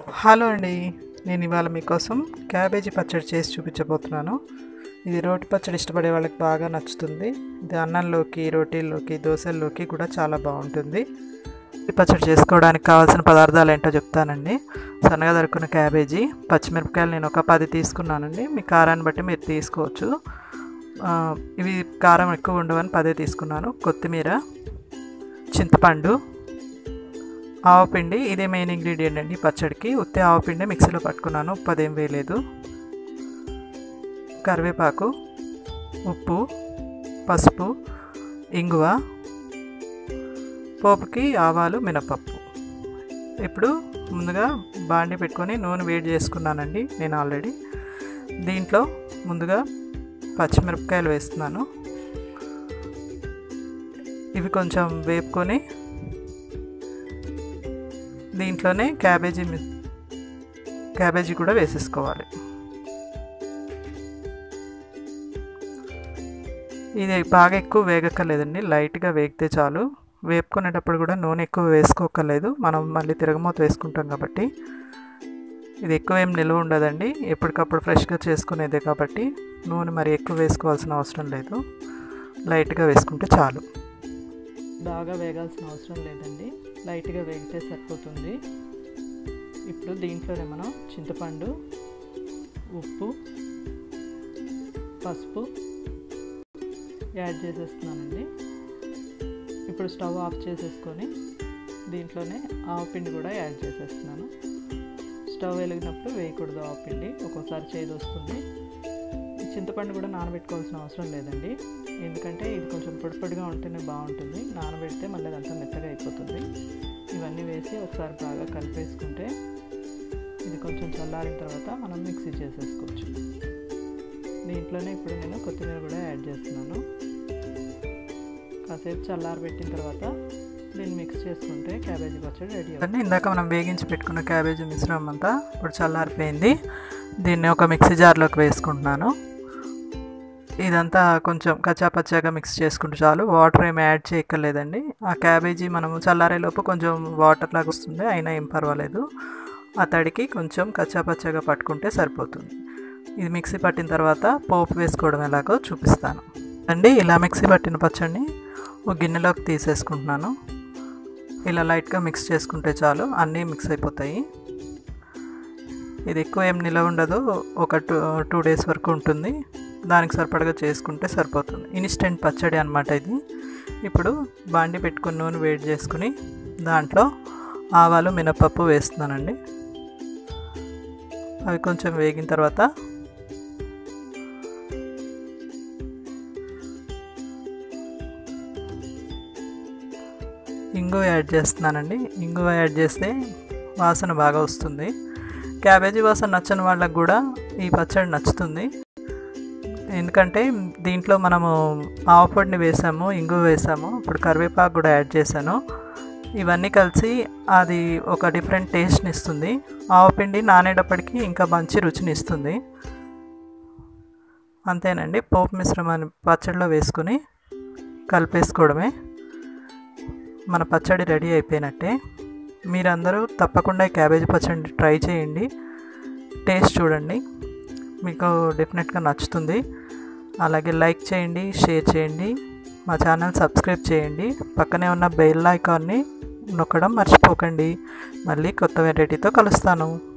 hello అండి నేను ఇవాళ మీకోసం క్యాబేజీ పచ్చడి చేసి చూపించబోతున్నాను ఇది రోటి పచ్చడి ఇష్టపడే వాళ్ళకి బాగా నచ్చుతుంది ఇది అన్నంలోకి రోటీల్లోకి దోశల్లోకి కూడా చాలా బాగుంటుంది ఈ పచ్చడి చేసుకోవడానికి కావాల్సిన పదార్థాలు ఏంటో చెప్తానండి సన్నగా దొరుకున్న క్యాబేజీ పచ్చిమిరపకాయలు నేను ఒక పది తీసుకున్నానండి మీ కారాన్ని బట్టి మీరు తీసుకోవచ్చు ఆ, ఇవి కారం ఎక్కువ ఉండవని పదే తీసుకున్నాను కొత్తిమీర చింతపండు ఆవపిండి ఇదే మెయిన్ ఇంగ్రీడియంట్ అండి ఈ పచ్చడికి ఉత్తే ఆవపిండి మిక్సీలో పట్టుకున్నాను ఉప్పు అదేం వేయలేదు కరివేపాకు ఉప్పు పసుపు ఇంగువ పోపుకి ఆవాలు మినపప్పు ఇప్పుడు ముందుగా బాండి పెట్టుకొని నూనె వేడి చేసుకున్నానండి నేను ఆల్రెడీ దీంట్లో ముందుగా పచ్చిమిరపకాయలు వేస్తున్నాను ఇవి కొంచెం వేపుకొని దీంట్లోనే క్యాబేజీ మి- క్యాబేజీ కూడా వేసేసుకోవాలి ఇది బాగా ఎక్కువ వేగక్కర్లేదండి లైట్గా వేగితే చాలు వేపుకునేటప్పుడు కూడా నూనె ఎక్కువ వేసుకోకర్లేదు మనం మళ్ళీ తిరగమూత వేసుకుంటాం కాబట్టి ఇది ఎక్కువ ఏం నిల్వ ఉండదండి ఎప్పటికప్పుడు ఫ్రెష్గా చేసుకునేదే కాబట్టి నూనె మరి ఎక్కువ వేసుకోవాల్సిన అవసరం లేదు లైట్గా వేసుకుంటే చాలు బాగా వేగాల్సిన అవసరం లేదండి లైట్గా వేగితే సరిపోతుంది ఇప్పుడు దీంట్లోనే మనం చింతపండు ఉప్పు పసుపు యాడ్ చేసేస్తున్నానండి ఇప్పుడు స్టవ్ ఆఫ్ చేసేసుకొని దీంట్లోనే ఆవపిండి కూడా యాడ్ చేసేస్తున్నాను స్టవ్ వెలిగినప్పుడు వేయకూడదు ఆవపిండి ఒక్కోసారి చేదు వస్తుంది ఈ చింతపండు కూడా నానబెట్టుకోవాల్సిన అవసరం లేదండి ఎందుకంటే ఇది కొంచెం పొడి పొడిగా ఉంటేనే బాగుంటుంది నానబెడితే మళ్ళీ అదంతా మెత్తగా అయిపోతుంది ఇవన్నీ వేసి ఒకసారి బాగా కలిపేసుకుంటే ఇది కొంచెం చల్లారిన తర్వాత మనం మిక్సీ చేసేసుకోవచ్చు దీంట్లోనే ఇప్పుడు నేను కొత్తిమీర కూడా యాడ్ చేస్తున్నాను కాసేపు చల్లారబెట్టిన తర్వాత దీన్ని మిక్స్ చేసుకుంటే క్యాబేజీ పచ్చడి రెడీ అవుతుంది ఇందాక మనం వేగించి పెట్టుకున్న క్యాబేజీ మిశ్రమం అంతా ఇప్పుడు చల్లారిపోయింది దీన్ని ఒక మిక్సీ జార్లోకి వేసుకుంటున్నాను ఇదంతా కొంచెం కచ్చాపచ్చాగా మిక్స్ చేసుకుంటే చాలు వాటర్ ఏమి యాడ్ చేయక్కర్లేదండి ఆ క్యాబేజీ మనము చల్లారేలోపు కొంచెం వాటర్ లాగా వస్తుంది అయినా ఏం పర్వాలేదు ఆ తడికి కొంచెం కచ్చాపచ్చాగా పట్టుకుంటే సరిపోతుంది ఇది మిక్సీ పట్టిన తర్వాత పోపు వేసుకోవడం ఎలాగో చూపిస్తాను అండి ఇలా మిక్సీ పట్టిన పచ్చడిని ఒక గిన్నెలోకి తీసేసుకుంటున్నాను ఇలా లైట్గా మిక్స్ చేసుకుంటే చాలు అన్నీ మిక్స్ అయిపోతాయి ఇది ఎక్కువ ఏం నిలవ ఉండదు ఒక టూ టూ డేస్ వరకు ఉంటుంది దానికి సరిపడగా చేసుకుంటే సరిపోతుంది ఇన్స్టెంట్ పచ్చడి అనమాట ఇది ఇప్పుడు బాండి పెట్టుకుని నూనె వేడి చేసుకుని దాంట్లో ఆవాలు మినపప్పు వేస్తున్నానండి అవి కొంచెం వేగిన తర్వాత ఇంగువ యాడ్ చేస్తున్నానండి ఇంగువ యాడ్ చేస్తే వాసన బాగా వస్తుంది క్యాబేజీ వాసన నచ్చని వాళ్ళకి కూడా ఈ పచ్చడి నచ్చుతుంది ఎందుకంటే దీంట్లో మనము ఆవపొడిని వేసాము ఇంగువ వేసాము ఇప్పుడు కరివేపాకు కూడా యాడ్ చేశాను ఇవన్నీ కలిసి అది ఒక డిఫరెంట్ టేస్ట్ని ఇస్తుంది ఆవపిండి నానేటప్పటికి ఇంకా మంచి రుచిని ఇస్తుంది అంతేనండి పోపు మిశ్రమాన్ని పచ్చడిలో వేసుకుని కలిపేసుకోవడమే మన పచ్చడి రెడీ అయిపోయినట్టే మీరందరూ తప్పకుండా ఈ క్యాబేజీ పచ్చడి ట్రై చేయండి టేస్ట్ చూడండి మీకు డెఫినెట్గా నచ్చుతుంది అలాగే లైక్ చేయండి షేర్ చేయండి మా ఛానల్ సబ్స్క్రైబ్ చేయండి పక్కనే ఉన్న బెల్ ఐకాన్ని నొక్కడం మర్చిపోకండి మళ్ళీ కొత్త వెరైటీతో కలుస్తాను